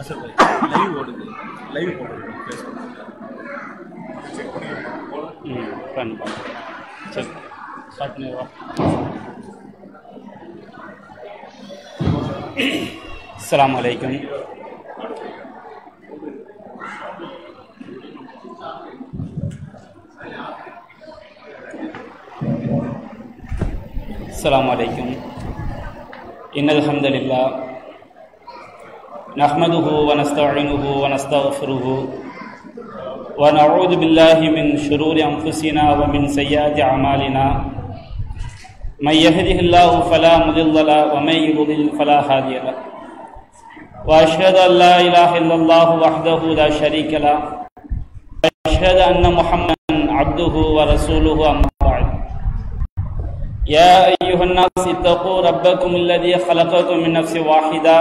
அசர் பாய் லைவ் ஓடுது லைவ் போடுது ஃபேஸ்புக் ம் பண்ணு பண்ணு சரி ஸ்டார்ட் பண்ணிடுவா அஸ்ஸலாமு அலைக்கும் السلام عليكم إن الحمد لله نحمده ونستعينه ونستغفره ونعوذ بالله من شرور أنفسنا ومن سيئات أعمالنا من يهده الله فلا مضل له ومن يضلل فلا هادي له وأشهد أن لا إله إلا الله وحده لا شريك له وأشهد أن محمدا عبده ورسوله أما بعد يا أيها الناس اتقوا ربكم الذي خلقكم من نفس واحدة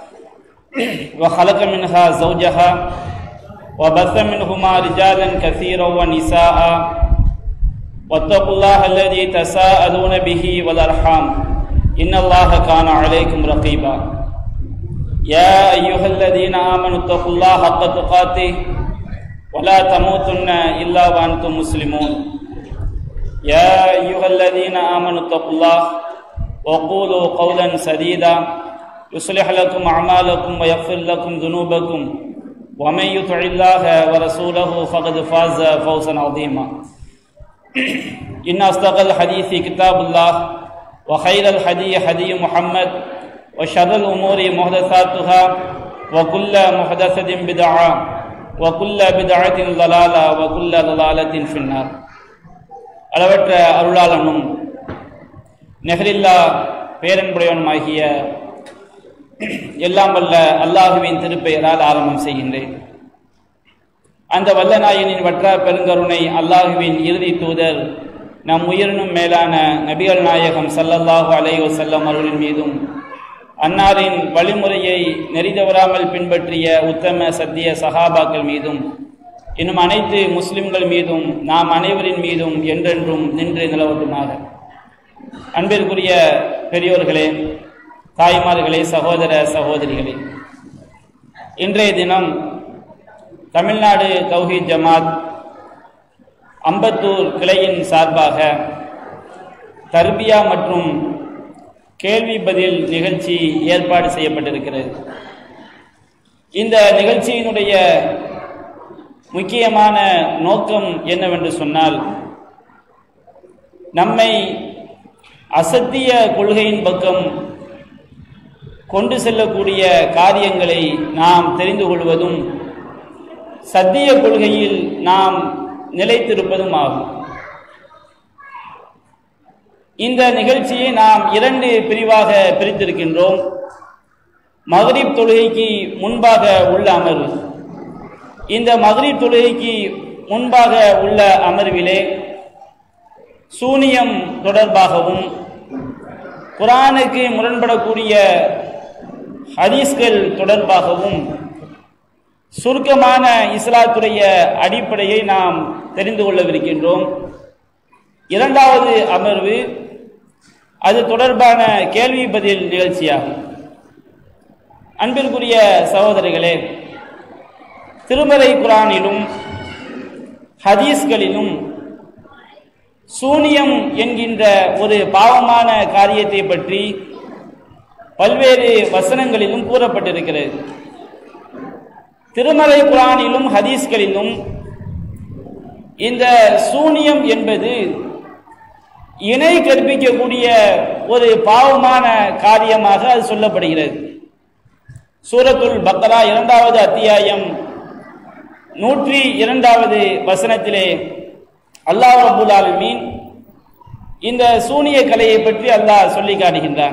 وخلق منها زوجها وبث منهما رجالا كثيرا ونساء واتقوا الله الذي تساءلون به والأرحام إن الله كان عليكم رقيبا يا أيها الذين آمنوا اتقوا الله حق تقاته ولا تموتن إلا وأنتم مسلمون يا أيها الذين آمنوا اتقوا الله وقولوا قولا سديدا يصلح لكم أعمالكم ويغفر لكم ذنوبكم ومن يطع الله ورسوله فقد فاز فوزا عظيما إن أصدق الحديث كتاب الله وخير الحديث حديث محمد وشر الأمور محدثاتها وكل محدثة بدعة وكل بدعة ضلالة وكل ضلالة في النار அளவற்ற அருளாளனும் நெஹரில்லா பேரன்புடையவனுமாகிய எல்லாம் வல்ல அல்லாஹுவின் திருப்பெயரால் ஆரம்பம் செய்கின்றேன் அந்த வல்ல நாயனின் வற்றா பெருங்கருணை அல்லாஹுவின் இறுதி தூதர் நம் உயிரினும் மேலான நபிகள் நாயகம் சல்லல்லாஹு அலைஹி வஸல்லம் அவர்களின் மீதும் அன்னாரின் வழிமுறையை நெறிதவராமல் பின்பற்றிய உத்தம சத்திய சஹாபாக்கள் மீதும் இன்னும் அனைத்து முஸ்லிம்கள் மீதும் நாம் அனைவரின் மீதும் என்றென்றும் நின்று நிலவட்டுமாக அன்பிற்குரிய பெரியோர்களே தாய்மார்களே சகோதர சகோதரிகளே இன்றைய தினம் தமிழ்நாடு தௌஹீத் ஜமாத் அம்பத்தூர் கிளையின் சார்பாக தர்பியா மற்றும் கேள்வி பதில் நிகழ்ச்சி ஏற்பாடு செய்யப்பட்டிருக்கிறது இந்த நிகழ்ச்சியினுடைய முக்கியமான நோக்கம் என்னவென்று சொன்னால் நம்மை அசத்திய கொள்கையின் பக்கம் கொண்டு செல்லக்கூடிய காரியங்களை நாம் தெரிந்து கொள்வதும் சத்திய கொள்கையில் நாம் நிலைத்திருப்பதும் ஆகும் இந்த நிகழ்ச்சியை நாம் இரண்டு பிரிவாக பிரித்திருக்கின்றோம் மகரிப் தொழுகைக்கு முன்பாக உள்ள அமர்வு இந்த மகரிப் தொழுகைக்கு முன்பாக உள்ள அமர்விலே சூனியம் தொடர்பாகவும் குரானுக்கு முரண்படக்கூடிய ஹதீஸ்கள் தொடர்பாகவும் சுருக்கமான இஸ்லாத்துடைய அடிப்படையை நாம் தெரிந்து கொள்ளவிருக்கின்றோம் இரண்டாவது அமர்வு அது தொடர்பான கேள்வி பதில் நிகழ்ச்சியாகும் அன்பிற்குரிய சகோதரிகளே திருமலை குரானிலும் ஹதீஸ்களிலும் சூனியம் என்கின்ற ஒரு பாவமான காரியத்தை பற்றி பல்வேறு வசனங்களிலும் கூறப்பட்டிருக்கிறது திருமலை குரானிலும் ஹதீஸ்களிலும் இந்த சூனியம் என்பது இணை கற்பிக்கக்கூடிய ஒரு பாவமான காரியமாக அது சொல்லப்படுகிறது சூரத்துல் பக்ரா இரண்டாவது அத்தியாயம் நூற்றி இரண்டாவது வசனத்திலே அல்லாஹ் ரபுல் ஆலமீன் இந்த சூனிய கலையை பற்றி அல்லாஹ் சொல்லி காட்டுகின்றான்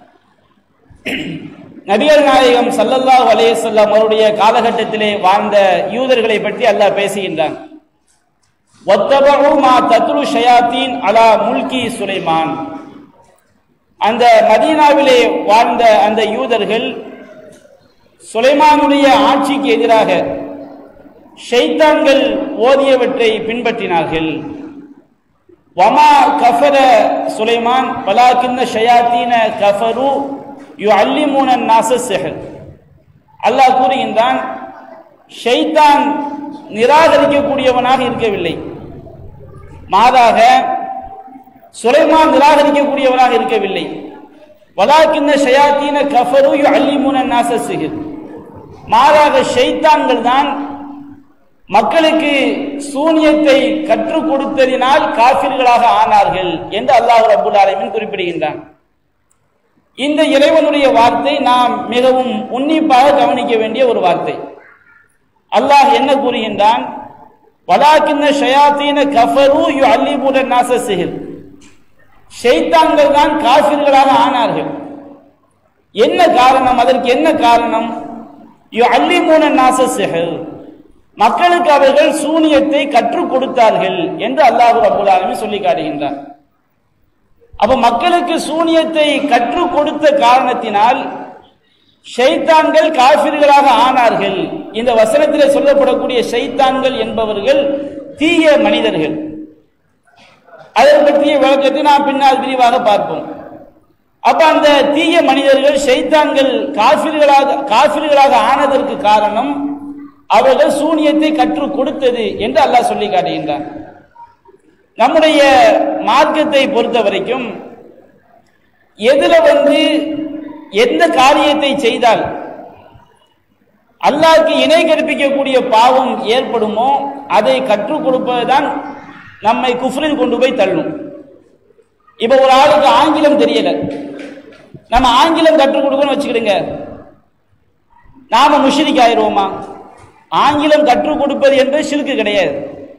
நபிகள் நாயகம் சல்லல்லாஹு அலையசல்லாம் அவருடைய காலகட்டத்திலே வாழ்ந்த யூதர்களை பற்றி அல்லாஹ் பேசுகின்றான் ஒத்தபகு மா தத்ரு ஷயாத்தீன் அலா முல்கி சுலைமான் அந்த மதீனாவிலே வாழ்ந்த அந்த யூதர்கள் சுலைமானுடைய ஆட்சிக்கு எதிராக ஷைத்தான்கள் ஓதியவற்றை பின்பற்றினார்கள் வமா கஃபர சுலைமான் பலாக்கின்ன ஷயாத்தீன கஃபரு யு அல்லிமூன நாச செஹர் அல்லாஹ் கூறுகின்றான் ஷைத்தான் நிராகரிக்கக்கூடியவனாக இருக்கவில்லை மாறாக சுலைமான் நிராகரிக்கக்கூடியவனாக இருக்கவில்லை வலாக்கின்ன ஷயாத்தீன கஃபரு அல்லிமுன நாச சிகிர் மாறாக ஷைத்தான்கள் தான் மக்களுக்கு சூனியத்தை கற்றுக் கொடுத்ததினால் காபிர்களாக ஆனார்கள் என்று அல்லாஹ் ரபுல் ஆலமீன் குறிப்பிடுகின்றான் இந்த இறைவனுடைய வார்த்தை நாம் மிகவும் உன்னிப்பாக கவனிக்க வேண்டிய ஒரு வார்த்தை அல்லாஹ் என்ன கூறுகின்றான் வலாக்கின்ன ஷயாத்தீன கஃபரு யு அல்லிமுன நாச சிகிர் ஷைத்தான்கள் தான் காபிர்களாக ஆனார்கள் என்ன காரணம் அதற்கு என்ன காரணம் யு அல்லிமுன நாச சிஹர் மக்களுக்கு அவர்கள் சூனியத்தை கற்றுக் கொடுத்தார்கள் என்று அல்லாஹு ரபுல் ஆலமீன் சொல்லி காட்டுகின்றார் அப்ப மக்களுக்கு சூனியத்தை கற்றுக் கொடுத்த காரணத்தினால் ஷைத்தான்கள் காபிர்களாக ஆனார்கள் இந்த வசனத்தில் சொல்லப்படக்கூடிய ஷைத்தான்கள் என்பவர்கள் தீய மனிதர்கள் அதை பற்றிய விளக்கத்தை நாம் பின்னால் விரிவாக பார்ப்போம் அப்ப அந்த தீய மனிதர்கள் ஷைத்தான்கள் காபிர்களாக காபிர்களாக ஆனதற்கு காரணம் அவர்கள் சூனியத்தை கற்றுக் கொடுத்தது என்று அல்லாஹ் சொல்லி காட்டுகின்றார் நம்முடைய மார்க்கத்தை பொறுத்த வரைக்கும் எதுல வந்து எந்த காரியத்தை செய்தால் அல்லாஹ்க்கு இணை கற்பிக்கக்கூடிய பாவம் ஏற்படுமோ அதை கற்றுக் கொடுப்பதுதான் நம்மை குஃப்ரில் கொண்டு போய் தள்ளும் இப்ப ஒரு ஆளுக்கு ஆங்கிலம் தெரியல நம்ம ஆங்கிலம் கற்றுக் கொடுக்கணும்னு வச்சுக்கிடுங்க நாம முஷிரிக் ஆயிடுவோமா ஆங்கிலம் கற்றுக் கொடுப்பது என்பது சிறுக்கு கிடையாது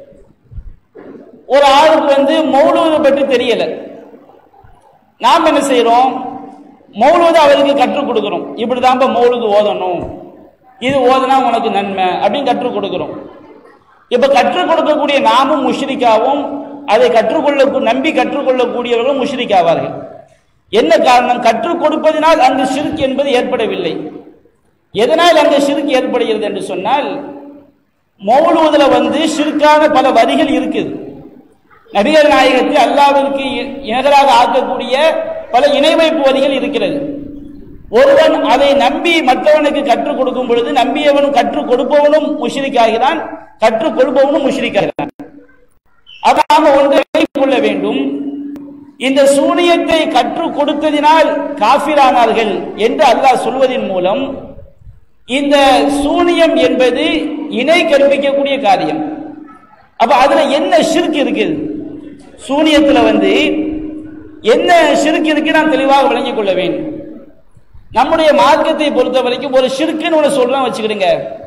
ஒரு ஆளுக்கு வந்து மௌலுவதை பற்றி தெரியல நாம் என்ன செய்யறோம் மௌலுவதை அவருக்கு கற்றுக் கொடுக்கிறோம் இப்படிதான்ப்பா மௌலுது ஓதணும் இது ஓதுனா உனக்கு நன்மை அப்படின்னு கற்றுக் கொடுக்கிறோம் இப்ப கற்றுக் கொடுக்கக்கூடிய நாமும் முஷ்ரிக்காவும் அதை கற்றுக்கொள்ள நம்பி கற்றுக்கொள்ளக்கூடியவர்களும் முஷ்ரிக்காவார்கள் என்ன காரணம் கற்றுக் கொடுப்பதனால் அங்கு ஷிர்க் என்பது ஏற்படவில்லை எதனால் அங்கு ஷிர்க் ஏற்படுகிறது என்று சொன்னால் மௌலுவதுல வந்து ஷிர்கான பல வரிகள் இருக்குது நபிகள் நாயகத்தை அல்லாவிற்கு இணகராக ஆக்கக்கூடிய பல இணை வைப்பு வரிகள் இருக்கிறது ஒருவன் அதை நம்பி மற்றவனுக்கு கற்றுக் கொடுக்கும் பொழுது நம்பியவனும் கற்றுக் கொடுப்பவனும் முஷ்ரிக்காகிறான் கற்றுக் கொடுப்பவனும் முஷ்ரிக்காகிறான் அப்ப நாம ஒன்றை கொள்ள வேண்டும் இந்த சூனியத்தை கற்றுக் கொடுத்ததினால் காபிரானார்கள் என்று அல்லாஹ் சொல்வதன் மூலம் இந்த சூனியம் என்பது இணை கற்பிக்கக்கூடிய காரியம் அப்ப அதுல என்ன ஷிர்க் இருக்குது சூனியத்துல வந்து என்ன ஷிர்க் இருக்கு நாம் தெளிவாக விளங்கிக் கொள்ள வேண்டும் நம்முடைய மார்க்கத்தை பொறுத்த வரைக்கும் ஒரு ஷிர்க்குன்னு ஒன்று சொல்றோம் வச்சுக்கிடுங்க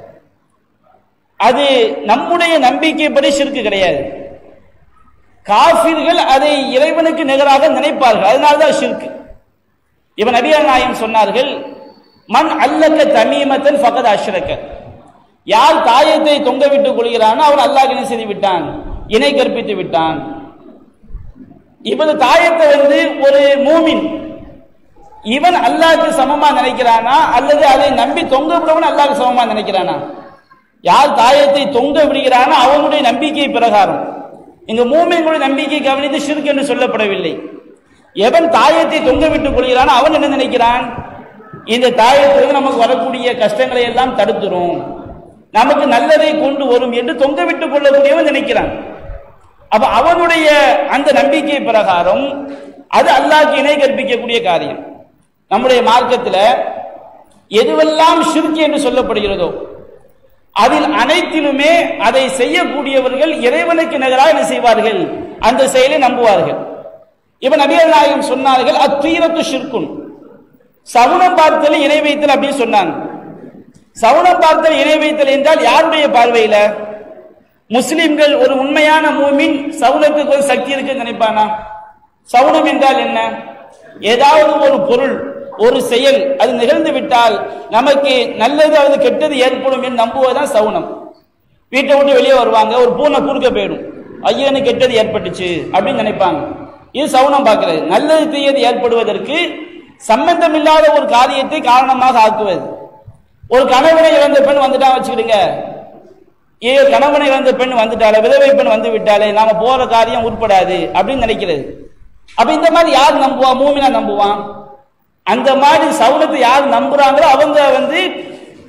அது நம்முடைய நம்பிக்கைப்படி ஷிர்க்கு கிடையாது காஃபிர்கள் அதை இறைவனுக்கு நிகராக நினைப்பார்கள் அதனால்தான் ஷிர்க் இப்ப நபிகள் நாயம் சொன்னார்கள் மண் அல்லக்க தமீமத்தன் ஃபகத் அஷ்ரக்க யார் தாயத்தை தொங்க விட்டுக் கொள்கிறானோ அவன் அல்லாஹ் என்ன செய்து விட்டான் இணை கற்பித்து விட்டான் இப்ப தாயத்தை வந்து ஒரு மூமின் இவன் அல்லாஹ்க்கு சமமா நினைக்கிறானா அல்லது அதை நம்பி தொங்க விடவன் அல்லாஹ்க்கு சமமா நினைக்கிறானா யார் தாயத்தை தொங்க விடுகிறானோ அவனுடைய நம்பிக்கை பிரகாரம் இங்க மூமின்களுடைய நம்பிக்கை கவனித்து ஷிர்க் என்று சொல்லப்படவில்லை எவன் தாயத்தை தொங்க விட்டுக் கொள்கிறானோ அவன் என்ன நினைக்கிறான் இந்த தாயத்திலிருந்து நமக்கு வரக்கூடிய கஷ்டங்களை எல்லாம் தடுத்துரும் நமக்கு நல்லதை கொண்டு வரும் என்று தொங்க விட்டுக் கொள்ளக்கூடியவன் நினைக்கிறான் அப்ப அவனுடைய அந்த நம்பிக்கை பிரகாரம் அது அல்லாஹ்க்கு இணை கற்பிக்கக்கூடிய காரியம் நம்முடைய மார்க்கத்தில் எதுவெல்லாம் ஷிர்க் என்று சொல்லப்படுகிறதோ அதில் அனைத்திலுமே அதை செய்யக்கூடியவர்கள் இறைவனுக்கு நிகராக என்ன செய்வார்கள் அந்த செயலை நம்புவார்கள் இப்ப நபிகள் நாயகம் சொன்னார்கள் அத்தீரத்து ஷிர்குன் சவுனம் பார்த்தல் இணை வைத்தல் அப்படின்னு சொன்னாங்க சவுனம் பார்த்தல் இணை வைத்தல் என்றால் யாருடைய பார்வையில முஸ்லிம்கள் ஒரு உண்மையான மூமின் சவுனத்துக்கு ஒரு சக்தி இருக்குன்னு நினைப்பானா சவுனம் என்றால் என்ன ஏதாவது ஒரு பொருள் ஒரு செயல் அது நிகழ்ந்து விட்டால் நமக்கு நல்லது அல்லது கெட்டது ஏற்படும் என்று நம்புவதுதான் சவுனம் வீட்டை விட்டு வெளியே வருவாங்க ஒரு பூனை குறுக்க போயிடும் ஐயோ எனக்கு கெட்டது ஏற்பட்டுச்சு அப்படின்னு நினைப்பாங்க இது சவுனம் பார்க்கிறது நல்லது தீயது ஏற்படுவதற்கு சம்பந்தம் இல்லாத ஒரு காரியத்தை காரணமாக ஆக்குவது ஒரு கணவனை இழந்த பெண் வந்துட்டா வச்சுக்கிடுங்க ஏ கணவனை இழந்த பெண் வந்துட்டாலே விதவை பெண் வந்து விட்டாலே நாம போற காரியம் உட்படாது அப்படின்னு நினைக்கிறது அப்ப இந்த மாதிரி யார் நம்புவா மூமினா நம்புவான் அந்த மாதிரி சவுனத்தை யார் நம்புறாங்களோ அவங்க வந்து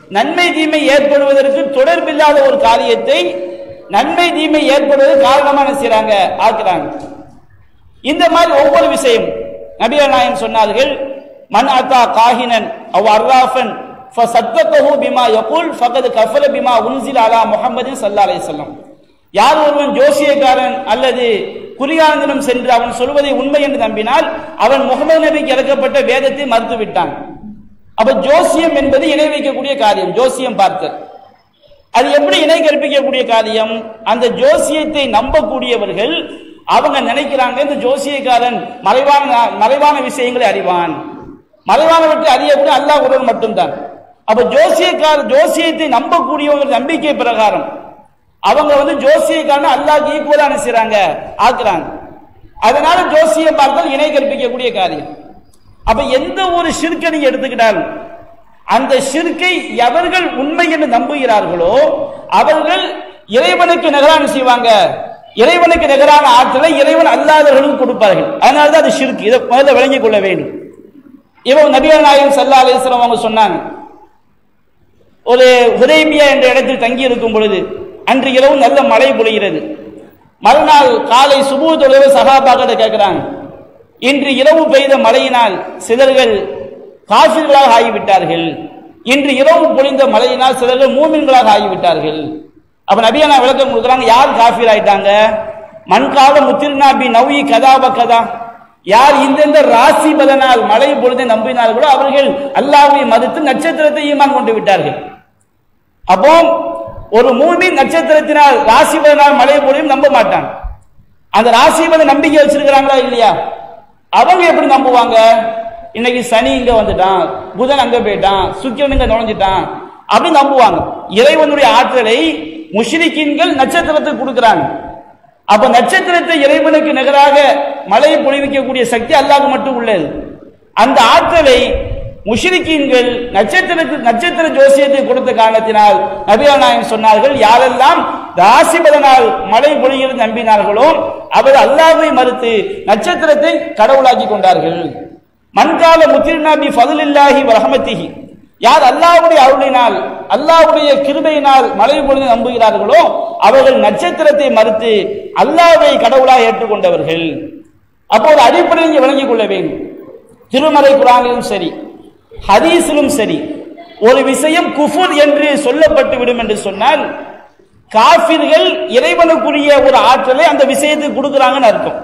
நன்மை தீமை ஏற்படுவதற்கு தொடர்பில்லாத ஒரு காரியத்தை நன்மை தீமை ஏற்படுவது காரணமான செய்றாங்க ஆக்குறாங்க இந்த மாதிரி ஒவ்வொரு விஷயம் நபிகள் நாயகம் சொன்னார்கள் மன் அத்தா காஹினன் அவ் அர்ராஃபன் ஃபசத்தகஹு பிமா யகுல் ஃபகத் கஃபர பிமா உன்சில அலா முஹம்மதின் ஸல்லல்லாஹு அலைஹி வஸல்லம் யார் ஒருவன் ஜோசியக்காரன் அல்லது குறியானந்தனம் சென்று அவன் சொல்வதை உண்மை என்று நம்பினால் அவன் முகமது நபிக்கு இறக்கப்பட்ட வேதத்தை மறுத்து விட்டான் அப்ப ஜோசியம் என்பது இணை வைக்கக்கூடிய காரியம் ஜோசியம் பார்த்தல் அது எப்படி இணை கற்பிக்கக்கூடிய காரியம் அந்த ஜோசியத்தை நம்பக்கூடியவர்கள் அவங்க நினைக்கிறாங்க இந்த ஜோசியக்காரன் மறைவான மறைவான விஷயங்களை அறிவான் மறைவானவற்றை அறியக்கூடிய அல்லாஹ் ஒருவன் மட்டும்தான் அப்ப ஜோசியக்கார ஜோசியத்தை நம்பக்கூடியவங்க நம்பிக்கை பிரகாரம் அவங்க வந்து ஜோசியக்காரன் அல்லாஹ் ஈக்குவலா செய்றாங்க ஆக்குறாங்க அதனால ஜோசியம் பார்த்தல் இணை கற்பிக்கக்கூடிய காரியம் அப்ப எந்த ஒரு ஷிர்க்கை நீங்க எடுத்துக்கிட்டாலும் அந்த ஷிர்க்கை எவர்கள் உண்மை என்று நம்புகிறார்களோ அவர்கள் இறைவனுக்கு நிகரான செய்வாங்க இறைவனுக்கு நிகரான ஆற்றலை இறைவன் அல்லாதவர்களுக்கு கொடுப்பார்கள் அதனால தான் அது ஷிர்க் இதை முதல்ல விளங்கிக் கொள்ள வேண்டும் இவன் நபிகள் நாயகம் சல்லா அலிஸ்லாம் அவங்க சொன்னாங்க ஒரு ஹுதைபியா என்ற இடத்தில் தங்கி இருக்கும் பொழுது அன்று இரவு நல்ல மழை பொழிகிறது மறுநாள் காலை சுபு தொழுவு சகாபாக்கிட்ட கேட்கிறாங்க இன்று இரவு பெய்த மழையினால் சிலர்கள் காஃபிர்களாக ஆகிவிட்டார்கள் இன்று இரவு பொழிந்த மழையினால் சிலர்கள் மூமின்களாக ஆகிவிட்டார்கள் அப்ப நபியா விளக்கம் கொடுக்குறாங்க யார் காஃபீர் ஆயிட்டாங்க மண்கால முத்திர்னா பி நவி கதாப கதா யார் இந்தெந்த ராசி பலனால் மழை பொழுதை நம்பினார்களோ அவர்கள் அல்லாஹ்வை மறுத்து நட்சத்திரத்தை ஈமான் கொண்டு விட்டார்கள் அப்போ ஒரு மூமின் நட்சத்திரத்தினால் ராசி பலனால் மழை பொழியும் நம்ப மாட்டான் அந்த ராசி பலன் நம்பிக்கை வச்சிருக்கிறாங்களா இல்லையா அவங்க எப்படி நம்புவாங்க இன்னைக்கு சனி இங்க வந்துட்டான் புதன் அங்க போயிட்டான் சுக்கிரன் இங்க நுழைஞ்சிட்டான் அப்படி நம்புவாங்க இறைவனுடைய ஆற்றலை முஷ்ரிக்கின்கள் நட்சத்திரத்துக்கு கொடுக்குறாங்க அப்ப நட்சத்திரத்தை இறைவனுக்கு நிகராக மழை பொழிவிக்கக்கூடிய சக்தி அல்லாஹ்வுக்கு மட்டும் உள்ளது அந்த ஆற்றலை முஷ்ரிக்கீன்கள் நட்சத்திரத்து நட்சத்திர ஜோசியத்தை கொடுத்த காரணத்தினால் நபிகள் நாயகம் சொன்னார்கள் யாரெல்லாம் ராசிபதனால் மழை பொழிகிறது நம்பினார்களோ அவர் அல்லாஹ்வை மறுத்து நட்சத்திரத்தை கடவுளாக்கி கொண்டார்கள் மண்கால முத்திர்நாபி ஃபதுலில்லாஹி வரஹமத்திஹி யார் அல்லாஹ்வுடைய அருளினால் அல்லாஹ்வுடைய கிருபையினால் மழை பொழிந்து நம்புகிறார்களோ அவர்கள் நட்சத்திரத்தை மறுத்து அல்லாஹ்வை கடவுளாக ஏற்றுக்கொண்டவர்கள் அப்போ ஒரு அடிப்படையை இங்கே விளங்கிக் கொள்ள வேண்டும் திருமறை குரானிலும் சரி ஹதீஸிலும் சரி ஒரு விஷயம் குஃபுர் என்று சொல்லப்பட்டு விடும் என்று சொன்னால் காஃபிர்கள் இறைவனுக்குரிய ஒரு ஆற்றலை அந்த விஷயத்துக்கு கொடுக்குறாங்கன்னு அர்த்தம்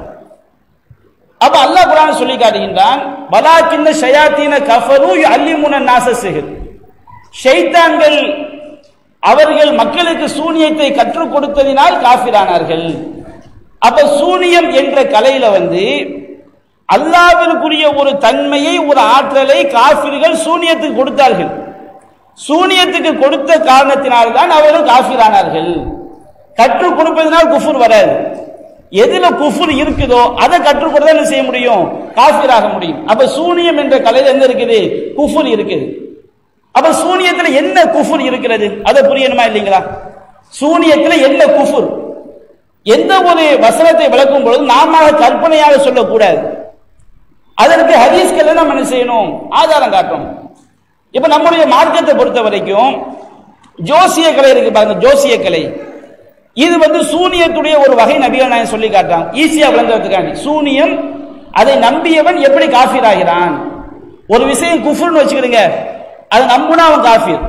அப்ப அல்லாஹ் குரான் சொல்லி காட்டுகின்றான் பலாக்கின்ன ஷயாத்தீன கஃபரு அல்லிமுன நாச சிஹர் ஷைத்தான்கள் அவர்கள் மக்களுக்கு சூனியத்தை கற்றுக் கொடுத்ததினால் காஃபிரானார்கள் அப்ப சூனியம் என்ற கலையில வந்து அல்லாவிற்குரிய ஒரு தன்மையை ஒரு ஆற்றலை காஃபிர்கள் சூனியத்துக்கு கொடுத்தார்கள் சூனியத்துக்கு கொடுத்த காரணத்தினால்தான் அவர்கள் காஃபிரானார்கள் கற்றுக் கொடுப்பதனால் குஃபுர் வராது எதுல குஃபுர் இருக்குதோ அதை கற்றுக் கொடுத்தா என்ன செய்ய முடியும் காஃபிராக முடியும் அப்ப சூனியம் என்ற கலையில என்ன இருக்குது குஃபுர் இருக்குது அப்ப சூனியத்துல என்ன குஃபுர் இருக்கிறது அதை புரியணுமா இல்லைங்களா சூனியத்துல என்ன குஃபுர் எந்த ஒரு வசனத்தை விளக்கும் பொழுது நாம கற்பனையாக சொல்லக்கூடாது அதற்கு ஹதீஸ்கள் நம்ம என்ன செய்யணும் ஆதாரம் காட்டணும் இப்ப நம்முடைய மார்க்கத்தை பொறுத்த வரைக்கும் ஜோசிய கலை இருக்கு பாருங்க ஜோசிய கலை இது வந்து சூனியத்துடைய ஒரு வகை நபிகள் நாயகம் சொல்லி காட்டுறான் ஈஸியா விளங்குறதுக்காண்டி சூனியம் அதை நம்பியவன் எப்படி காஃபீர் ஆகிறான் ஒரு விஷயம் குஃபுர்னு வச்சுக்கிடுங்க அதை நம்புனா அவன் காஃபீர்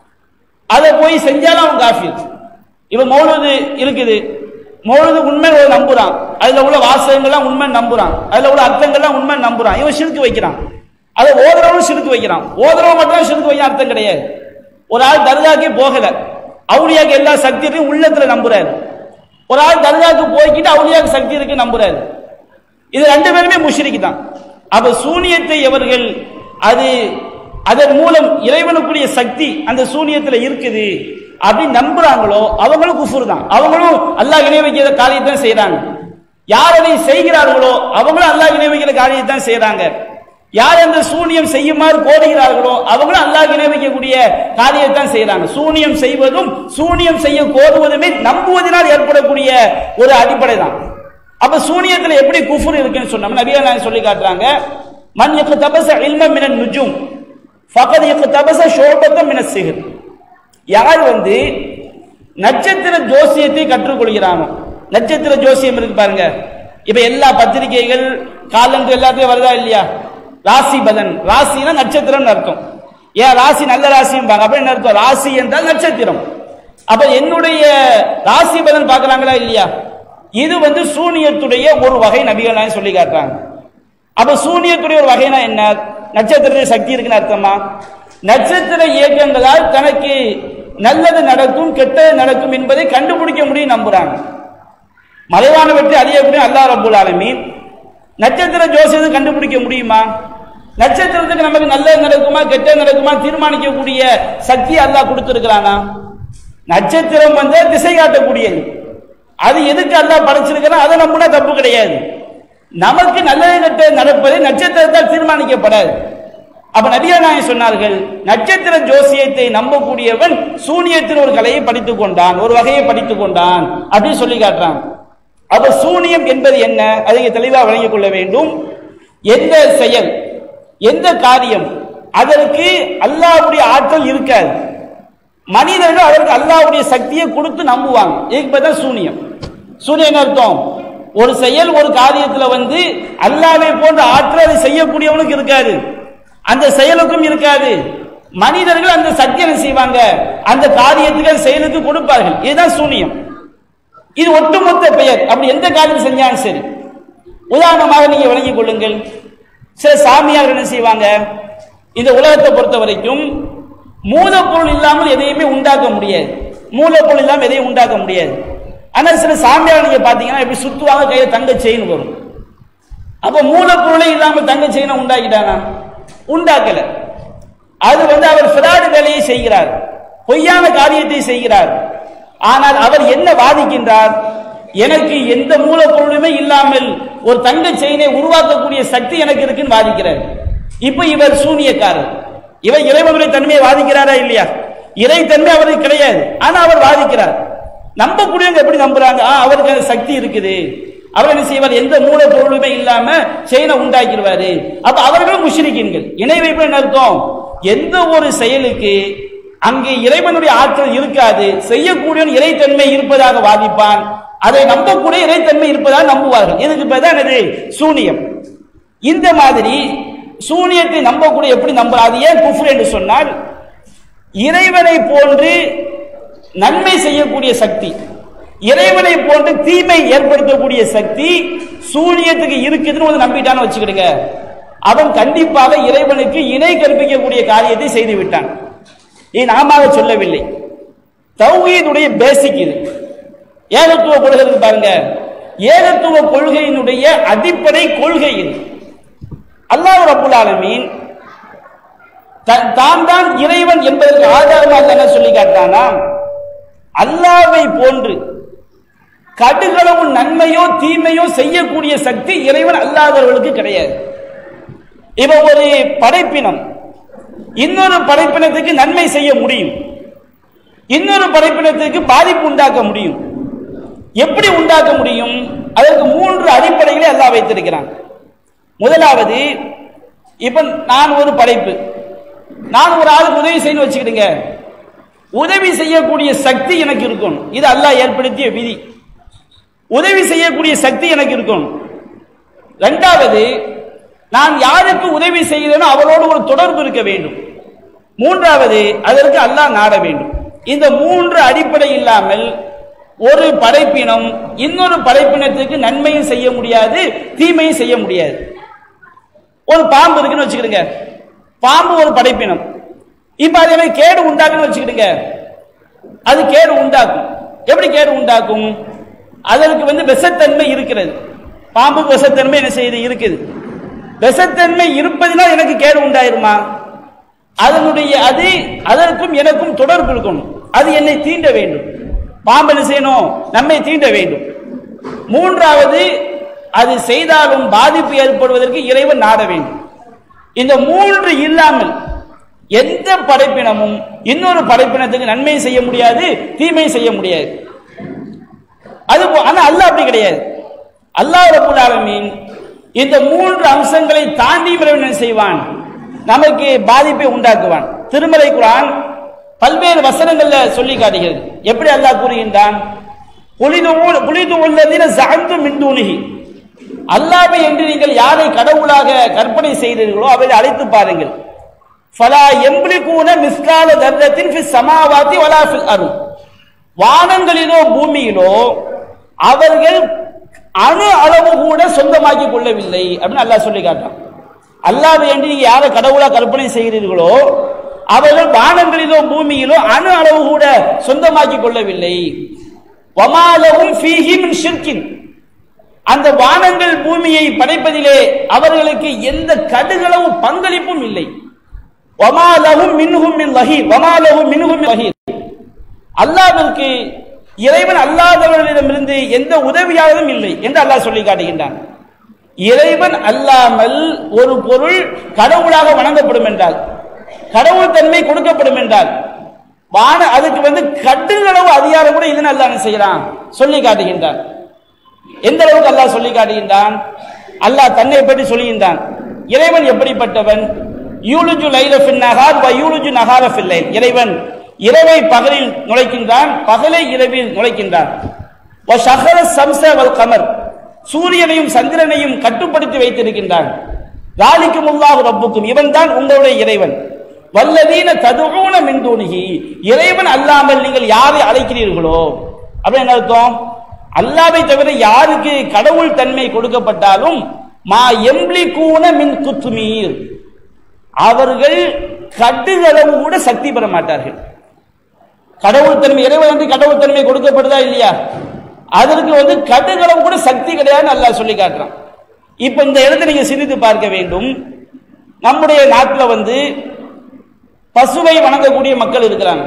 அதை போய் செஞ்சாலும் அவன் காஃபீர் இப்ப மௌலது இருக்குது மௌலது உண்மை ஒரு நம்புறான் அதுல உள்ள வாசகங்கள்லாம் உண்மை நம்புறான் அதுல உள்ள அர்த்தங்கள்லாம் உண்மை நம்புறான் இவன் சிறுக்கு வைக்கிறான் அதை ஓதுறவனும் சிறுக்கு வைக்கிறான் ஓதுறவன் மட்டும் சிறுக்கு வைக்க அர்த்தம் கிடையாது ஒரு ஆள் தர்காக்கே போகல அவுளியாக்கு எல்லா சக்தியும் உள்ளத்துல நம்புறாரு ஒரு ஆள் தர்காக்கு போய்கிட்டு அவுளியாக்கு சக்தி இருக்கு நம்புறாரு இது ரெண்டு பேருமே முஷ்ரிக்கு தான் அப்ப சூனியத்தை எவர்கள் அது அதன் மூலம் இறைவனுக்குரிய சக்தி அந்த சூனியத்துல இருக்குது அப்படி நம்புறாங்களோ அவங்களும் குஃபுர் தான் அவங்களும் அல்லாஹ் இணை வைக்கிற காரியத்தை செய்யறாங்க யார் அதை செய்கிறார்களோ அவங்களும் அல்லாஹ் இணை வைக்கிற காரியத்தை செய்யறாங்க யார் அந்த சூனியம் செய்யுமாறு கோருகிறார்களோ அவங்களும் அல்லாஹ் இணை வைக்கக்கூடிய காரியத்தான் செய்யறாங்க சூனியம் செய்வதும் சூனியம் செய்ய கோருவதுமே நம்புவதனால் ஏற்படக்கூடிய ஒரு அடிப்படை தான் அப்ப சூனியத்துல எப்படி குஃபுர் இருக்குன்னு சொன்னோம் நபியா நான் சொல்லி காட்டுறாங்க மன் யக்தபஸ இல்ம மினன் நுஜும் ஃபகத் யக்தபஸ ஷுபத்தம் மின சிஹர் யார் வந்து நட்சத்திர ஜோசியத்தை கற்றுக்கொள்கிறானோ நட்சத்திர ஜோசியம் இருக்கு பாருங்க இப்ப எல்லா பத்திரிகைகள் காலண்டு எல்லாத்தையும் வருதா இல்லையா ராசி பலன் ராசினா நட்சத்திரம் அர்த்தம் ஏன் ராசி நல்ல ராசிம்பாங்க அப்ப என்ன அர்த்தம் ராசி என்றால் நட்சத்திரம் அப்ப என்னுடைய ராசி பலன் பார்க்கறாங்களா இல்லையா இது வந்து சூனியத்துடைய ஒரு வகை நபிகள் நாயகம் சொல்லி காட்டுறாங்க அப்ப சூனியத்துடைய ஒரு வகைனா என்ன நட்சத்திரத்தில் சக்தி இருக்குன்னு அர்த்தமா நட்சத்திர இயக்கங்களால் தனக்கு நல்லது நடக்கும் கெட்டது நடக்கும் என்பதை கண்டுபிடிக்க முடியும் நம்புறாங்க மலைவான வெற்றி அறியக்கூடிய அல்லாஹ் ரப்புல் ஆலமீன் நட்சத்திர ஜோசியத்தை கண்டுபிடிக்க முடியுமா நட்சத்திரத்துக்கு நமக்கு நல்லது நடக்குமா கெட்டது நடக்குமா தீர்மானிக்கக்கூடிய சக்தி அல்லாஹ் கொடுத்திருக்கிறானா நட்சத்திரம் வந்து திசை காட்டக்கூடியது அது எதுக்கு அல்லாஹ் படைச்சிருக்கிறான் அதை நம்பினா தப்பு கிடையாது நமக்கு நல்லது கெட்டது நடப்பது நட்சத்திரத்தால் தீர்மானிக்கப்படாது அப்ப நபிகள் நாயகம் சொன்னார்கள் நட்சத்திர ஜோசியத்தை நம்பக்கூடியவன் சூனியத்தில் ஒரு கலையை படித்துக் கொண்டான் ஒரு வகையை படித்துக் கொண்டான் அப்படின்னு சொல்லி காட்டுறான் அப்ப சூனியம் என்பது என்ன அதை இங்க தெளிவாக வழங்கிக் கொள்ள வேண்டும் எந்த செயல் எந்த காரியம் அதற்கு அல்லாஹ்வுடைய ஆற்றல் இருக்காது மனிதர்கள் அதற்கு அல்லாஹ்வுடைய சக்தியை கொடுத்து நம்புவாங்க இதுக்கு பேர் தான் சூனியம் சூனியம் என்ன அர்த்தம் ஒரு செயல் ஒரு காரியத்துல வந்து அல்லாஹ்வை போன்ற ஆற்றல் அதை செய்யக்கூடியவனுக்கு இருக்காது அந்த செயலுக்கும் இருக்காது மனிதர்கள் அந்த சக்தியை என்ன செய்வாங்க அந்த காரியத்துக்கு அந்த செயலுக்கு கொடுப்பார்கள் இதுதான் சூனியம் இது ஒட்டுமொத்த பெயர் அப்படி எந்த காரியம் செஞ்சாலும் சரி உதாரணமாக நீங்க விளங்கிக் கொள்ளுங்கள் சில சாமியார்கள் என்ன செய்வாங்க இந்த உலகத்தை பொறுத்த வரைக்கும் மூலப்பொருள் இல்லாமல் எதையுமே உண்டாக்க முடியாது மூலப்பொருள் இல்லாமல் எதையும் உண்டாக்க முடியாது ஆனா சில சாமியார் நீங்க பாத்தீங்கன்னா இப்படி சுத்துவாங்க கையில தங்க செயின் வரும் அப்ப மூலப்பொருளே இல்லாமல் தங்க செயினை உண்டாக்கிட்டானா உண்டாக்கல அது வந்து அவர் ஃபிராடு வேலையை செய்கிறார் பொய்யான காரியத்தை செய்கிறார் ஆனால் அவர் என்ன வாதிக்கின்றார் எனக்கு எந்த மூலப்பொருளுமே இல்லாமல் ஒரு தங்க செயினை உருவாக்கக்கூடிய சக்தி எனக்கு இருக்குன்னு வாதிக்கிறார் இப்ப இவர் சூனியக்காரர் இவர் இறைவனுடைய தன்மையை வாதிக்கிறாரா இல்லையா இறைத்தன்மை அவருக்கு கிடையாது ஆனா அவர் வாதிக்கிறார் நம்பக்கூடியவங்க எப்படி நம்புறாங்க ஆ, அவருக்கு அந்த சக்தி இருக்குது அவர் என்ன செய்வார் எந்த மூலப்பொருளுமே இல்லாம செயினை உண்டாக்கிடுவாரு அப்ப அவர்களும் முஷ்ரிக்கீன்கள் இணை வைப்பு என்ன அர்த்தம் எந்த ஒரு செயலுக்கு அங்கே இறைவனுடைய ஆற்றல் இருக்காது செய்யக்கூடிய இறைத்தன்மை இருப்பதாக வாதிப்பான் அதை நம்பக்கூடிய இறைத்தன்மை இருப்பதாக நம்புவார்கள் இதுக்கு பேர் தான் என்னது சூனியம் இந்த மாதிரி சூனியத்தை நம்பக்கூடிய எப்படி நம்ப அது ஏன் குஃப்ர் என்று சொன்னால் இறைவனை போன்று நன்மை செய்யக்கூடிய சக்தி இறைவனை போன்று தீமை ஏற்படுத்தக்கூடிய சக்தி சூனியத்துக்கு இருக்குதுன்னு வந்து நம்பிட்டான்னு வச்சுக்கிடுங்க அவன் கண்டிப்பாக இறைவனுக்கு இணை கற்பிக்கக்கூடிய காரியத்தை செய்து விட்டான் இது நாம சொல்லவில்லை தௌஹீதுடைய பேசிக் இது ஏகத்துவ கொள்கை இருக்கு பாருங்க ஏகத்துவ கொள்கையினுடைய அடிப்படை கொள்கை இது அல்லாஹ் ரப்புல் ஆலமீன் த- தான் தான் இறைவன் என்பதற்கு ஆதாரமாக என்ன சொல்லி காட்டானா அல்லாவை போன்று கடுகளவு நன்மையோ தீமையோ செய்யக்கூடிய சக்தி இறைவன் அல்லாதவர்களுக்கு கிடையாது இப்ப ஒரு படைப்பினம் இன்னொரு படைப்பினத்துக்கு நன்மை செய்ய முடியும் இன்னொரு படைப்பினத்துக்கு பாதிப்பு உண்டாக்க முடியும் எப்படி உண்டாக்க முடியும் அதற்கு மூன்று அடிப்படைகளை அல்லாஹ் வைத்திருக்கிறான் முதலாவது இப்ப நான் ஒரு படைப்பு நான் ஒரு ஆளுக்கு உதவி செய்யணும் வச்சுக்கிடுங்க உதவி செய்யக்கூடிய சக்தி எனக்கு இருக்கணும் இது அல்லாஹ் ஏற்படுத்திய விதி உதவி செய்யக்கூடிய சக்தி எனக்கு இருக்கணும் ரெண்டாவது நான் யாருக்கு உதவி செய்கிறேனோ அவரோடு ஒரு தொடர்பு இருக்க வேண்டும் மூன்றாவது அதற்கு அல்லாஹ் நாட வேண்டும் இந்த மூன்று அடிப்படை இல்லாமல் ஒரு படைப்பினம் இன்னொரு படைப்பினத்துக்கு நன்மையும் செய்ய முடியாது தீமையும் செய்ய முடியாது ஒரு பாம்பு இருக்குன்னு வச்சுக்கிடுங்க பாம்பு ஒரு படைப்பினம் இப்ப அது எனக்கு கேடு உண்டாக்குன்னு வச்சுக்கிடுங்க அது கேடு உண்டாக்கும் எப்படி கேடு உண்டாக்கும் அதற்கு வந்து விஷத்தன்மை இருக்கிறது பாம்புக்கு விஷத்தன்மை என்ன செய்யுது இருக்குது விஷத்தன்மை இருப்பதினால் எனக்கு கேடு உண்டாயிருமா அதனுடைய அது அதற்கும் எனக்கும் தொடர்பு இருக்கணும் அது என்னை தீண்ட வேண்டும் பாம்பு என்ன செய்யணும் நம்மை தீண்ட வேண்டும் மூன்றாவது அது செய்தாலும் பாதிப்பு ஏற்படுவதற்கு இறைவன் நாட வேண்டும் இந்த மூன்று இல்லாமல் எந்த படைப்பினமும் இன்னொரு படைப்பினத்துக்கு நன்மை செய்ய முடியாது தீமை செய்ய முடியாது அது போ- ஆனா அல்லாஹ் அப்படி கிடையாது அல்லாஹ் ரப்புல் ஆலமீன் இந்த மூன்று அம்சங்களை தாண்டி இறைவன் என்ன செய்வான் நமக்கு பாதிப்பை உண்டாக்குவான் திருமலை குரான் பல்வேறு வசனங்கள்ல சொல்லி காட்டுகிறது எப்படி அல்லாஹ் கூறுகின்றான் புலிது புலிது உள்ளதின சாந்து மின்தூணிகி அல்லாவை என்று நீங்கள் யாரை கடவுளாக கற்பனை செய்தீர்களோ அவரை அழைத்து பாருங்கள் ஃபலா எம்பிளிகூன மிஸ்கால தர்ரத்தின் ஃபி சமாவாத்தி வலா ஃபில் அருள் வானங்களிலோ பூமியிலோ அவர்கள் அணு அளவு கூட சொந்தமாக்கி கொள்ளவில்லை அப்படின்னு அல்லாஹ் சொல்லி காட்டான் அல்லாவை என்று நீங்க யாரை கடவுளா கற்பனை செய்கிறீர்களோ அவர்கள் வானங்களிலோ பூமியிலோ அணு அளவு கூட சொந்தமாக்கி கொள்ளவில்லை வமாலவும் ஃபீஹி மின் ஷிர்கின் அந்த வானங்கள் பூமியை படைப்பதிலே அவர்களுக்கு எந்த கடுகளவு பங்களிப்பும் இல்லை வமாலவும் மின்ஹும் மின் லஹீர் வமாலவும் மின்ஹும் மின் லஹீர் அல்லாஹ்விற்கு இறைவன் அல்லாதவர்களிடமிருந்து எந்த உதவியாளரும் இல்லை என்று அல்லாஹ் சொல்லி காட்டுகின்றான் இறைவன் அல்லாமல் ஒரு பொருள் கடவுளாக வணங்கப்படும் என்றால் கடவுள் தன்மை கொடுக்கப்படும் என்றால் வான அதுக்கு வந்து கட்டுகளவு அதிகாரம் கூட இதுன்னு அல்லாஹ் என்ன செய்யறான் சொல்லி காட்டுகின்றான் எந்த அளவுக்கு அல்லாஹ் சொல்லி காட்டுகின்றான் அல்லாஹ் தன்னை பற்றி சொல்லுகின்றான் இறைவன் எப்படிப்பட்டவன் யூலுஜு லைல ஃபின் நஹார் வ யூலுஜு நஹார ஃபில் லைல் இறைவன் இரவை பகலில் நுழைக்கின்றான் பகலை இரவில் நுழைக்கின்றான் வ ஷஹர சம்ச வல் கமர் சூரியனையும் சந்திரனையும் கட்டுப்படுத்தி வைத்திருக்கின்றான் ராலிக்கும் உல்லாஹு ரப்புக்கும் இவன் தான் உங்களுடைய இறைவன் வல்லதீன ததுஊன மின் தூணிகி இறைவன் அல்லாமல் நீங்கள் யாரை அழைக்கிறீர்களோ அப்படின்னு என்ன அர்த்தம் அல்லாவை தவிர யாருக்கு கடவுள் தன்மை கொடுக்கப்பட்டாலும் மா எம்லி கூன மின் குத்துமீர் அவர்கள் கடுகளவு கூட சக்தி பெற மாட்டார்கள் கடவுள் தன்மை இறைவன் என்று கடவுள் தன்மை கொடுக்கப்படுதா இல்லையா அதற்கு வந்து கடுகளவு கூட சக்தி கிடையாதுன்னு அல்லாஹ் சொல்லி காட்டுறான் இப்ப இந்த இடத்தை நீங்க சிந்தித்து பார்க்க வேண்டும் நம்முடைய நாட்டில் வந்து பசுவை வணங்கக்கூடிய மக்கள் இருக்கிறாங்க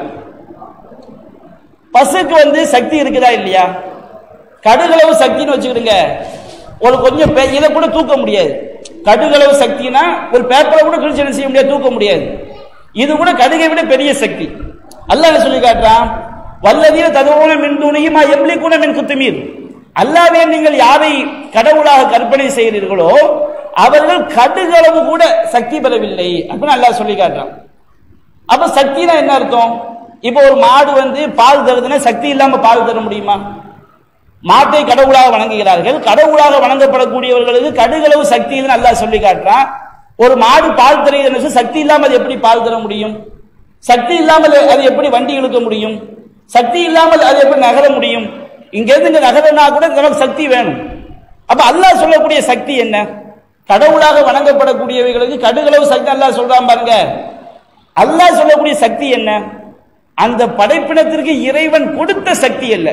பசுக்கு வந்து சக்தி இருக்குதா இல்லையா கடுகளவு சக்தின்னு வச்சுக்கிடுங்க ஒரு கொஞ்சம் பே- இதை கூட தூக்க முடியாது கடுகளவு சக்தினா ஒரு பேப்பரை கூட கிழிச்சு என்ன செய்ய முடியாது தூக்க முடியாது இது கூட கடுகை விட பெரிய சக்தி அல்லாஹ் என்ன சொல்லி காட்டுறான் வல்லதீன ததுவோன மின் துணியுமா எம்லி கூட மின் குத்துமீர் அல்லாவே நீங்கள் யாரை கடவுளாக கற்பனை செய்கிறீர்களோ அவர்கள் கடுகளவு கூட சக்தி பெறவில்லை அப்படின்னு அல்லாஹ் சொல்லி காட்டுறான் அப்ப சக்தினா என்ன அர்த்தம் இப்போ ஒரு மாடு வந்து பால் தருதுன்னா சக்தி இல்லாம பால் தர முடியுமா மாட்டை கடவுளாக வணங்குகிறார்கள் கடவுளாக வணங்கப்படக்கூடியவர்களுக்கு கடுகளவு சக்தி இதுன்னு அல்லாஹ் சொல்லி காட்டுறான் ஒரு மாடு பால் தருகிறது சொன்னா சக்தி இல்லாமல் அது எப்படி பால் தர முடியும் சக்தி இல்லாமல் அது எப்படி வண்டி இழுக்க முடியும் சக்தி இல்லாமல் அது எப்படி நகர முடியும் இங்க இருந்து இங்க நகரனா கூட நமக்கு சக்தி வேணும் அப்ப அல்லாஹ் சொல்லக்கூடிய சக்தி என்ன கடவுளாக வணங்கப்படக்கூடியவைகளுக்கு கடுகளவு சக்தி அல்லாஹ் சொல்றான் பாருங்க அல்லாஹ் சொல்லக்கூடிய சக்தி என்ன அந்த படைப்பினத்திற்கு இறைவன் கொடுத்த சக்தி அல்ல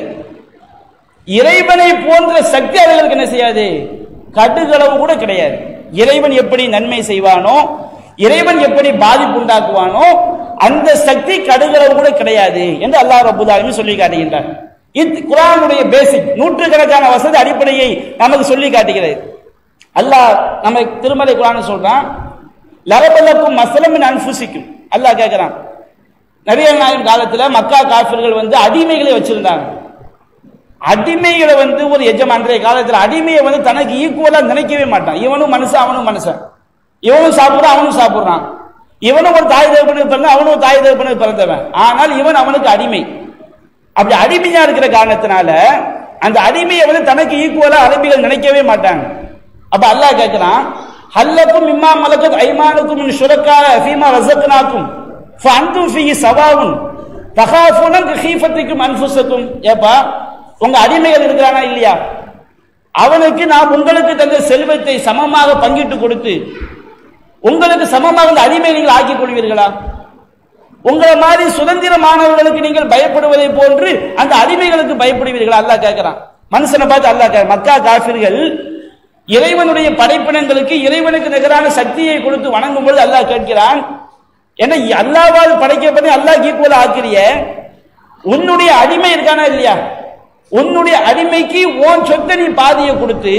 இறைவனை போன்ற சக்தி அவர்களுக்கு என்ன செய்யாது கடுகளவு கூட கிடையாது இறைவன் எப்படி நன்மை செய்வானோ இறைவன் எப்படி பாதிப்பு உண்டாக்குவானோ அந்த சக்தி கடுகளவு கூட கிடையாது என்று அல்லாஹ் ரபுல் ஆலமீன் சொல்லி காட்டுகின்றார் இது குரானுடைய பேசிக் நூற்றுக்கணக்கான வசதி அடிப்படையை நமக்கு சொல்லி காட்டுகிறது அல்லாஹ் நம்ம திருமலை குரான் சொல்றான் லரபலக்கும் மசலமின் அன்புசிக்கும் அல்லாஹ் கேட்கிறான் நபிகள் நாயகம் காலத்துல மக்கா காஃபிர்கள் வந்து அடிமைகளை வச்சிருந்தாங்க அடிமைகளை வந்து ஒரு எஜம் அன்றைய காலத்துல அடிமையை வந்து தனக்கு ஈக்குவலா நினைக்கவே மாட்டான் இவனும் மனுஷன் அவனும் மனுஷன் இவனும் சாப்பிடுறான் அவனும் சாப்பிடுறான் இவனும் ஒரு தாய் தகப்பனுக்கு பிறந்த அவனும் ஒரு தாய் தகப்பனுக்கு பிறந்தவன் ஆனால் இவன் அவனுக்கு அடிமை அப்படி அடிமையா இருக்கிற காரணத்தினால அந்த அடிமையை வந்து தனக்கு ஈக்குவலா அரபிகள் நினைக்கவே மாட்டாங்க அப்ப அல்லாஹ் கேட்கிறான் ஹல்லக்கும் இம்மா மலக்கத் ஐமானுக்கும் மின் ஷுரக்கா ஃபீமா ரஸக்னாக்கும் ஃபஅன்தும் ஃபீஹி சவாவுன் தகாஃபுன கஹீஃபத்திக்கும் அன்ஃபுஸக்கும் ஏப்பா உங்க அடிமைகள் இருக்கிறானா இல்லையா அவனுக்கு நாம் உங்களுக்கு தந்த செல்வத்தை சமமாக பங்கிட்டு கொடுத்து உங்களுக்கு சமமாக அந்த அடிமை நீங்கள் ஆக்கிக் கொள்வீர்களா உங்களை மாதிரி சுதந்திரமானவர்களுக்கு நீங்கள் பயப்படுவதை போன்று அந்த அடிமைகளுக்கு பயப்படுவீர்களா அல்லாஹ் கேட்கிறான் மனுஷனை பார்த்து அல்லாஹ் கேட்க மக்கா காஃபிர்கள் இறைவனுடைய படைப்பினங்களுக்கு இறைவனுக்கு நிகரான சக்தியை கொடுத்து வணங்கும் பொழுது அல்லாஹ் கேட்கிறான் என்ன அல்லாவால் படைக்கப்பட்டு அல்லாஹ் ஈக்குவல் ஆக்கிறிய உன்னுடைய அடிமை இருக்கானா இல்லையா உன்னுடைய அடிமைக்கு உன் சொத்தை நீ பாதியை கொடுத்து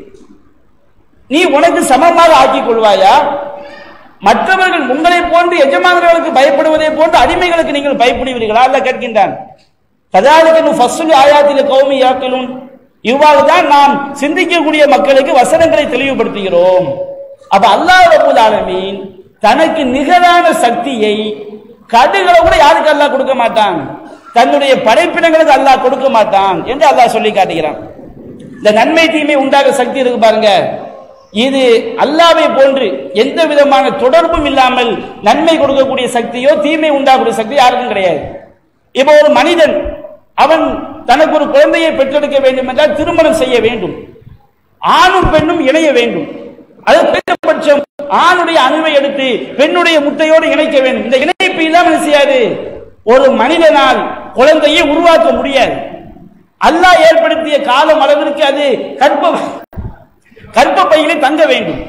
நீ உனக்கு சமமாக ஆக்கிக் கொள்வாயா மற்றவர்கள் உங்களை போன்று எஜமானர்களுக்கு பயப்படுவதை போன்று அடிமைகளுக்கு நீங்கள் பயப்படுவீர்களா அல்ல கேட்கின்றான் கதாலிக்கு ஃபஸ்ஸுல் ஆயாத்தில் கௌமி யாக்கிலும் இவ்வாறு தான் நாம் சிந்திக்கக்கூடிய மக்களுக்கு வசனங்களை தெளிவுபடுத்துகிறோம் அப்ப அல்லாஹ் ரபுல் ஆலமீன் தனக்கு நிகரான சக்தியை கடுகளை கூட யாருக்கு அல்லாஹ் கொடுக்க மாட்டான் தன்னுடைய படைப்பினங்களுக்கு அல்லாஹ் கொடுக்க மாட்டான் என்று அல்லாஹ் சொல்லி காட்டுகிறான் இந்த நன்மை தீமை உண்டாக சக்தி இருக்கு பாருங்க இது அல்லாவை போன்று எந்த விதமான தொடர்பும் இல்லாமல் நன்மை கொடுக்கக்கூடிய சக்தியோ தீமை உண்டாகக்கூடிய சக்தி யாருக்கும் கிடையாது இப்போ ஒரு மனிதன் அவன் தனக்கு ஒரு குழந்தையை பெற்றெடுக்க வேண்டும் என்றால் திருமணம் செய்ய வேண்டும் ஆணும் பெண்ணும் இணைய வேண்டும் அது குறைந்தபட்சம் ஆணுடைய அணுவை எடுத்து பெண்ணுடைய முட்டையோடு இணைக்க வேண்டும் இந்த இணைப்பு இல்லாமல் என்ன செய்யாது ஒரு மனிதனால் குழந்தையை உருவாக்க முடியாது அல்லாஹ் ஏற்படுத்திய காலம் அளவிற்கு அது கற்ப கற்பப்பையிலே தங்க வேண்டும்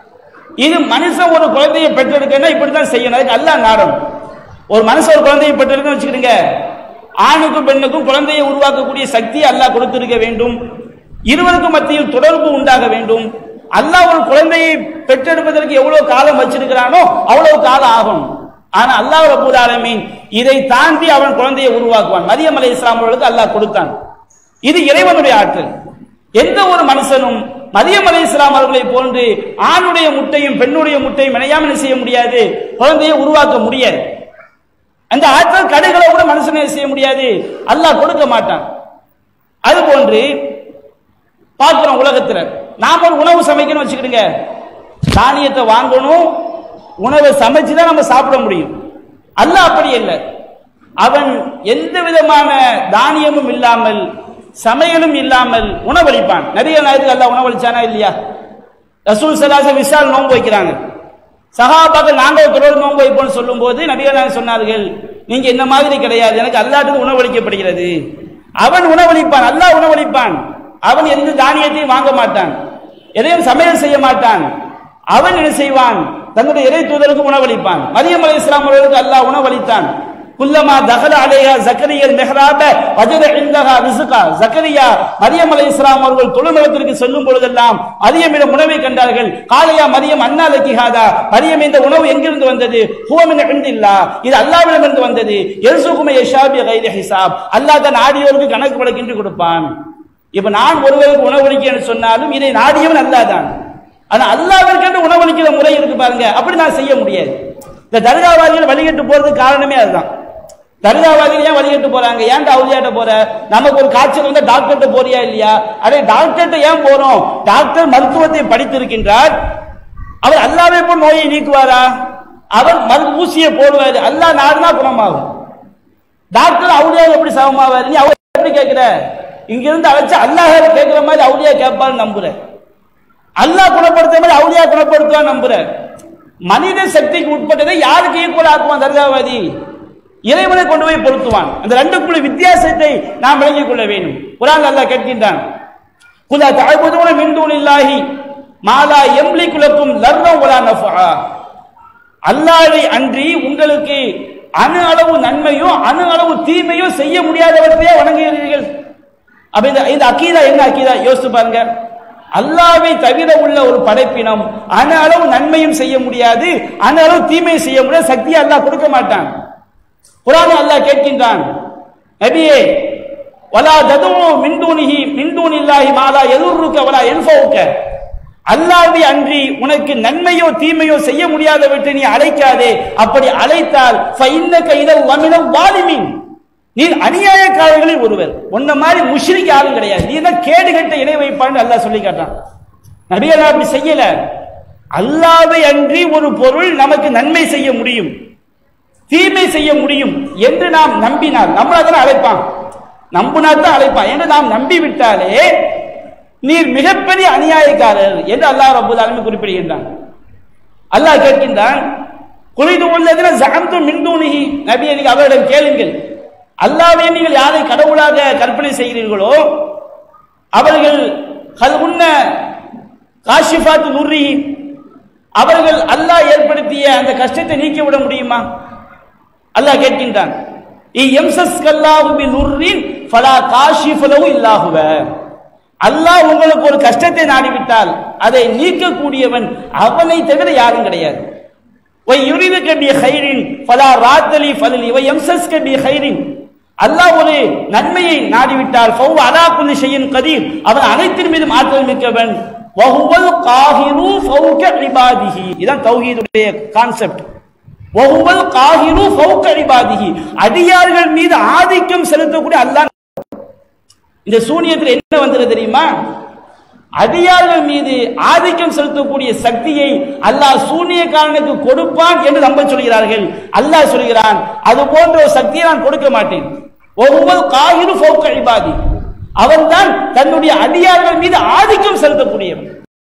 இது மனுஷன் ஒரு குழந்தையை பெற்றெடுக்கணும் இப்படித்தான் செய்யணும் அதுக்கு அல்லாஹ் நாடம் ஒரு மனுஷன் ஒரு குழந்தையை பெற்றெடுக்கணும் வச்சுக்கிடுங்க ஆணுக்கும் பெண்ணுக்கும் குழந்தையை உருவாக்கக்கூடிய சக்தி அல்லாஹ் கொடுத்திருக்க வேண்டும் இருவருக்கும் மத்தியில் தொடர்பு உண்டாக வேண்டும் அல்லாஹ் ஒரு குழந்தையை பெற்றெடுப்பதற்கு எவ்வளவு காலம் வச்சிருக்கிறானோ அவ்வளவு காலம் ஆகும் ஆனா அல்லாஹ் ரபுல் ஆலமீன் இதை தாண்டி அவன் குழந்தையை உருவாக்குவான் மரியம் அலை இஸ்லாம் அவர்களுக்கு அல்லாஹ் கொடுத்தான் இது இறைவனுடைய ஆற்றல் எந்த ஒரு மனுஷனும் மரியம் அலை இஸ்லாம் அவர்களை போன்று ஆணுடைய முட்டையும் பெண்ணுடைய முட்டையும் இணையாமல் செய்ய முடியாது குழந்தையை உருவாக்க முடியாது அந்த ஆற்றல் கடைகளை கூட மனுஷனை செய்ய முடியாது அல்லாஹ் கொடுக்க மாட்டான் அது போன்று பார்க்கிறோம் உலகத்துல நாம ஒரு உணவு சமைக்கணும் வச்சுக்கிடுங்க தானியத்தை வாங்கணும் உணவை சமைச்சு தான் நம்ம சாப்பிட முடியும் அல்லாஹ் அப்படி இல்லை அவன் எந்த விதமான தானியமும் இல்லாமல் சமையலும் இல்லாமல் உணவளிப்பான் நிறைய நாயத்துக்கு அல்லாஹ் உணவளிச்சானா இல்லையா ரசூல் சலாச விசால் நோன்பு வைக்கிறாங்க சகாபாக்கள் நாங்க ஒரு தொடர் நோன்பு வைப்போம்னு சொல்லும் போது நபிகள் சொன்னார்கள் நீங்க இந்த மாதிரி கிடையாது எனக்கு அல்லாட்டுக்கு உணவளிக்கப்படுகிறது அவன் உணவளிப்பான் அல்லாஹ் உணவளிப்பான் அவன் எந்த தானியத்தையும் வாங்க மாட்டான் எதையும் சமையல் செய்ய மாட்டான் அவன் என்ன செய்வான் தன்னுடைய இறை தூதருக்கு உணவளிப்பான் மரியம் அலை இஸ்லாம் அவர்களுக்கு அல்லாஹ் உணவளித்தான் குல்லமா தகல அலையா ஜக்கரியல் மெஹராப வஜத இந்தகா ரிசுகா ஜக்கரியா மரியம் அலை இஸ்லாம் அவர்கள் தொழுமலத்திற்கு செல்லும் பொழுதெல்லாம் மரியமிடம் உணவை கண்டார்கள் காலையா மரியம் அண்ணா லக்கிஹாதா மரியம் இந்த உணவு எங்கிருந்து வந்தது ஹுவமின் இந்தில்லா இது அல்லாவிடம் இருந்து வந்தது எல்சுகுமை யஷாபி கைத ஹிசாப் அல்லாஹ் தன் ஆடியோருக்கு கணக்கு வழக்கின்றி கொடுப்பான் இப்ப நான் ஒருவருக்கு உணவளிக்க சொன்னாலும் இதை நாடியவன் அல்லாதான் ஆனா அல்லாவிற்கு உணவளிக்கிற முறை இருக்கு பாருங்க அப்படி நான் செய்ய முடியாது இந்த தர்காவாதிகள் வழிகட்டு போறதுக்கு காரணமே அதுதான் தர்காவாதிகள் ஏன் வழிகட்டு போறாங்க ஏன்டா அவுளியாட்ட போற நமக்கு ஒரு காய்ச்சல் வந்து டாக்டர்கிட்ட போறியா இல்லையா அதே டாக்டர்கிட்ட ஏன் போறோம் டாக்டர் மருத்துவத்தை படித்திருக்கின்றார் அவர் அல்லாவே போல் நோயை நீக்குவாரா அவர் மருந்து ஊசியை போடுவாரு அல்லாஹ் நாடுனா குணமாகும் டாக்டர் அவுளியா எப்படி சமமாவாரு நீ அவர் எப்படி கேட்கிற இங்க இருந்து அழைச்சு அல்லாஹ் கேட்கிற மாதிரி அவுளியா கேட்பாரு நம்புற அல்லாஹ் குணப்படுத்த மாதிரி அவுளியா குணப்படுத்துவான் நம்புற மனித சக்திக்கு உட்பட்டதை யாருக்கு ஈக்குவல் ஆக்குவான் தர்காவாதி இறைவனை கொண்டு போய் பொருத்துவான் அந்த ரெண்டுக்குள்ள வித்தியாசத்தை நாம் விளங்கிக் கொள்ள வேண்டும் குரான் அல்லாஹ் கேட்கின்றான் குலா தஅபுதுன மின் தூனில்லாஹி மாலா யம்லிகு லக்கும் லர்ரம் வலா நஃபா அல்லாஹ்வை அன்றி உங்களுக்கு அணு அளவு நன்மையோ அணு அளவு தீமையோ செய்ய முடியாதவற்றையே வணங்குகிறீர்கள் அப்ப இந்த இந்த அக்கீதா என்ன அக்கீதா யோசித்து பாருங்க அல்லாவை தவிர உள்ள ஒரு படைப்பினம் அணு அளவு நன்மையும் செய்ய முடியாது அணு அளவு தீமையும் செய்ய முடியாது சக்தியை அல்லாஹ் கொடுக்க மாட்டான் குரான் அல்லாஹ் கேட்கின்றான் நபியே வலா தது மின்தூனிஹி மின்தூனில்லாஹி மாலா எதுர்ருக்க வலா என்ஃபவுக்க அல்லாஹ்வை அன்றி உனக்கு நன்மையோ தீமையோ செய்ய முடியாதவற்றை நீ அழைக்காதே அப்படி அழைத்தால் ஃபைன்னக இதல் வமினம் வாலிமின் நீ அநியாயக்காரர்களில் ஒருவர் உன்ன மாதிரி முஷ்ரிக் யாரும் கிடையாது நீ தான் கேடு கட்ட இணை வைப்பான்னு அல்லாஹ் சொல்லி காட்டான் நபிகள் அப்படி செய்யல அல்லாவை அன்றி ஒரு பொருள் நமக்கு நன்மை செய்ய முடியும் தீமை செய்ய முடியும் என்று நாம் நம்பினால் நம்மள தானே அழைப்பான் நம்பினா தான் அழைப்பான் என்று நாம் நம்பி விட்டாலே நீர் மிகப்பெரிய அநியாயக்காரர் என்று அல்லாஹ் ரபுல் ஆலமீன் குறிப்பிடுகின்றான் அல்லாஹ் கேட்கின்றான் குளிது உள்ளதின ஜகந்து மின்தூனிகி நபியை நீங்க அவரிடம் கேளுங்கள் அல்லாவே நீங்கள் யாரை கடவுளாக கற்பனை செய்கிறீர்களோ அவர்கள் கல் உன்ன காஷிஃபாத் நுர்ரி அவர்கள் அல்லாஹ் ஏற்படுத்திய அந்த கஷ்டத்தை நீக்கி விட முடியுமா அல்லாஹ் கேட்கின்றான் எம்சஸ் கல்லாஹு பி நுர்ரின் ஃபலா காஷிஃபலஹு இல்லாஹுவ அல்லாஹ் உங்களுக்கு ஒரு கஷ்டத்தை நாடிவிட்டால் அதை நீக்கக்கூடியவன் அவனை தவிர யாரும் கிடையாது வை யுரிது கபி ஹைரின் ஃபலா ராத்தலி ஃபலல் இவை எம்சஸ் கபி ஹைரின் அல்லாஹ் ஒரு நன்மையை நாடிவிட்டால் ஃபௌ அலா குல்லி ஷையின் கதீர் அவன் அனைத்தின் மீதும் ஆற்றல் மிக்கவன் வஹுவல் காஹிரு ஃபௌக இபாதிஹி இதான் தௌஹீதுடைய கான்செப்ட் ஒவ்வொரு காகினு ஃபௌக இபாதிஹி அடியார்கள் மீது ஆதிக்கம் செலுத்தக்கூடிய அல்லாஹ் இந்த சூனியத்தில் என்ன வந்தது தெரியுமா அடியார்கள் மீது ஆதிக்கம் செலுத்தக்கூடிய சக்தியை அல்லாஹ் சூனியக்காரனுக்கு கொடுப்பான் என்று நம்ப சொல்கிறார்கள் அல்லாஹ் சொல்கிறான் அது போன்ற ஒரு சக்தியை நான் கொடுக்க மாட்டேன் ஒவ்வொரு காகிரு ஃபௌக இபாதி அவன்தான் தன்னுடைய அடியார்கள் மீது ஆதிக்கம் செலுத்தக்கூடியவன்